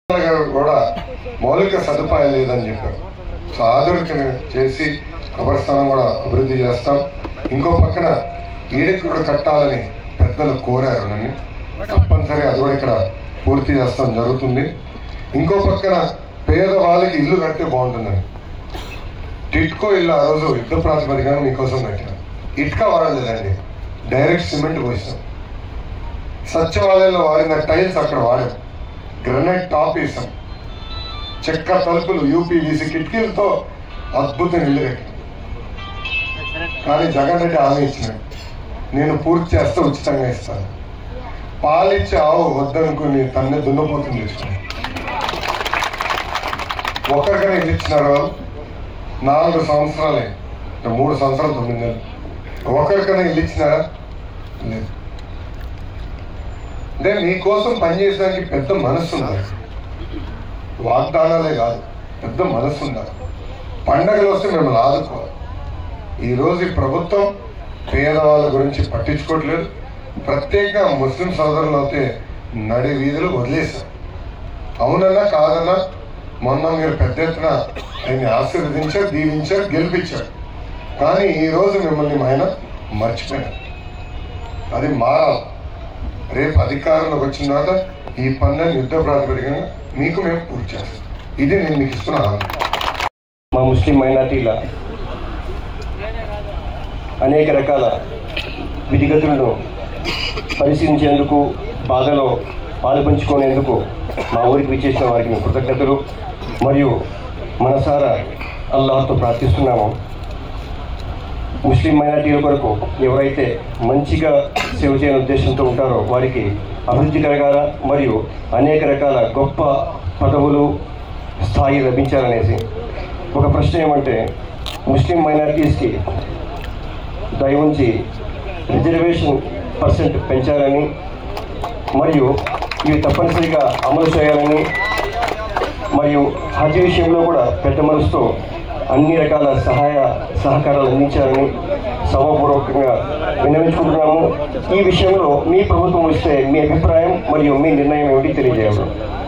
గారు కూడా మౌలిక సదుపాయం లేదని చెప్పారు సో ఆధునికను చేసి కబరస్థానం కూడా అభివృద్ధి చేస్తాం ఇంకో పక్కన ఈడకి కూడా కట్టాలని పెద్దలు కోరారు నన్ను తప్పనిసరి అది కూడా ఇక్కడ పూర్తి చేస్తాం జరుగుతుంది ఇంకో పక్కన పేదవాళ్ళకి ఇల్లు కడితే బాగుంటుందని టిట్కో ఇల్లు ఆ రోజు యుద్ధ ప్రాతిపదికన మీకోసం కట్టాం ఇటుక వాడలేదండి డైరెక్ట్ సిమెంట్ పోసాం సచివాలయంలో వాడిన టైల్స్ అక్కడ వాడాం గ్రనైట్ టాప్ వేసాం చెక్క తలుపులు యూపీవీసీ కిటికీలతో అద్భుతం ఇల్లు కట్టాం కానీ జగన్ రెడ్డి హామీ ఇచ్చినాడు నేను పూర్తి చేస్తే ఉచితంగా ఇస్తాను పాలిచ్చే ఆవు వద్దనుకుని తన్నే దున్నపోతుంది తెచ్చుకుని ఒక్కరికైనా ఇల్లు ఇచ్చినారు వాళ్ళు నాలుగు సంవత్సరాలే అంటే మూడు సంవత్సరాలు తొమ్మిది నెలలు ఒకరికైనా ఇల్లు ఇచ్చినారా లేదు అంటే మీకోసం పనిచేయడానికి పెద్ద మనస్సు ఉండాలి వాగ్దానాలే కాదు పెద్ద మనస్సు ఉండాలి పండగలు వస్తే మిమ్మల్ని ఆదుకోవాలి ఈరోజు ఈ ప్రభుత్వం పేదవాళ్ళ గురించి పట్టించుకోవట్లేదు ప్రత్యేకంగా ముస్లిం సోదరులు అయితే నడి వీధులు వదిలేశారు అవునన్నా కాదన్నా మొన్న మీరు పెద్ద ఎత్తున ఆయన్ని ఆశీర్వదించారు దీవించారు గెలిపించారు కానీ ఈ రోజు మిమ్మల్ని ఆయన మర్చిపోయారు అది మారాలి రేపు అధికారంలోకి వచ్చిన తర్వాత ఈ పనులను యుద్ధ ప్రాతిపదికన మీకు మేము పూర్తి చేస్తాం ఇది నేను మీకు ఇస్తున్న హామీ మా ముస్లిం మైనార్టీల అనేక రకాల విధిగతులను పరిశీలించేందుకు బాధలో పాలుపంచుకునేందుకు మా ఊరికి విచ్చేసిన వారికి మేము కృతజ్ఞతలు మరియు మనసారా అల్లాహ్తో ప్రార్థిస్తున్నాము ముస్లిం మైనార్టీల కొరకు ఎవరైతే మంచిగా సేవ చేయని ఉద్దేశంతో ఉంటారో వారికి అభివృద్ధి కలగాల మరియు అనేక రకాల గొప్ప పదవులు స్థాయి లభించాలనేసి ఒక ప్రశ్న ఏమంటే ముస్లిం మైనారిటీస్కి దయ ఉంచి రిజర్వేషన్ పర్సెంట్ పెంచాలని మరియు ఇవి తప్పనిసరిగా అమలు చేయాలని మరియు హజ్ విషయంలో కూడా పెద్ద మనసుతో అన్ని రకాల సహాయ సహకారాలు అందించాలని సభాపూర్వకంగా విన్నవించుకుంటున్నాము ఈ విషయంలో మీ ప్రభుత్వం వస్తే మీ అభిప్రాయం మరియు మీ నిర్ణయం ఏమిటి తెలియజేయాలి